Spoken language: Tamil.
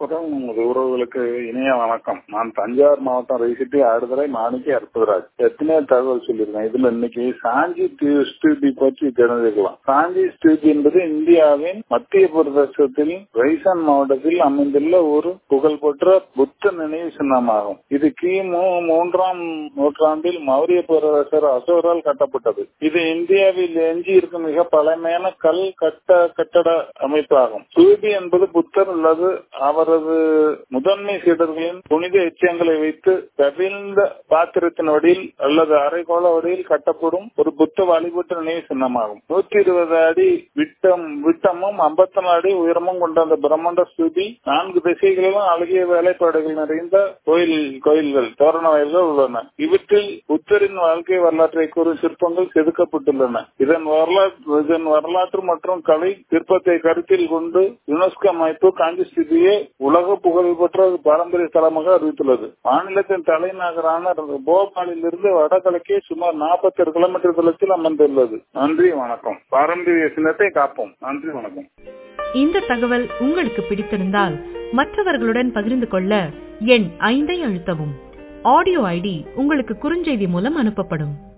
புறம் உமது உறவுகளுக்கு இணைய வணக்கம் நான் தஞ்சாவூர் மாவட்டம் ரைசிட்டி ஆடுதுறை மாணிக்க அற்புதராஜ் எத்தனையோ தகவல் சொல்லியிருக்கேன் இதுல இன்னைக்கு சாஞ்சி ஸ்டூபி பற்றி தெரிஞ்சுக்கலாம் சாஞ்சி ஸ்டூபி என்பது இந்தியாவின் மத்திய பிரதேசத்தில் ரைசன் மாவட்டத்தில் அமைந்துள்ள ஒரு புகழ்பெற்ற புத்த நினைவு சின்னமாகும் இது கிமு மூன்றாம் நூற்றாண்டில் மௌரிய பேரரசர் அசோரால் கட்டப்பட்டது இது இந்தியாவில் எஞ்சி இருக்கும் மிக பழமையான கல் கட்ட கட்டட அமைப்பாகும் ஸ்டூபி என்பது புத்தர் அல்லது அவரது முதன்மை சீடர்களின் புனித எச்சங்களை வைத்து கவிழ்ந்த பாத்திரத்தின் வடியில் அல்லது அரைகோள வடியில் கட்டப்படும் ஒரு புத்த வழிபட்ட நினைவு சின்னமாகும் நூற்றி இருபது அடி விட்டம் விட்டமும் ஐம்பத்தி நாலு அடி உயரமும் கொண்ட அந்த பிரம்மாண்ட ஸ்துதி நான்கு திசைகளிலும் அழகிய வேலைப்பாடுகள் நிறைந்த கோயில் கோயில்கள் தோரண வயல்கள் உள்ளன இவற்றில் புத்தரின் வாழ்க்கை வரலாற்றை கூறும் சிற்பங்கள் செதுக்கப்பட்டுள்ளன இதன் வரலாற்று இதன் வரலாற்று மற்றும் கலை சிற்பத்தை கருத்தில் கொண்டு யுனெஸ்கோ அமைப்பு காஞ்சி ஸ்திதியை உலக புகழ்பெற்ற பாரம்பரிய தலமாக அறிவித்துள்ளது மாநிலத்தின் தலைநகரான போபாலில் இருந்து வடகிழக்கே சுமார் நாற்பத்தி ஏழு கிலோமீட்டர் தூரத்தில் அமைந்துள்ளது நன்றி வணக்கம் பாரம்பரிய சின்னத்தை காப்போம் நன்றி வணக்கம் இந்த தகவல் உங்களுக்கு பிடித்திருந்தால் மற்றவர்களுடன் பகிர்ந்து கொள்ள எண் ஐந்தை அழுத்தவும் ஆடியோ ஐடி உங்களுக்கு குறுஞ்செய்தி மூலம் அனுப்பப்படும்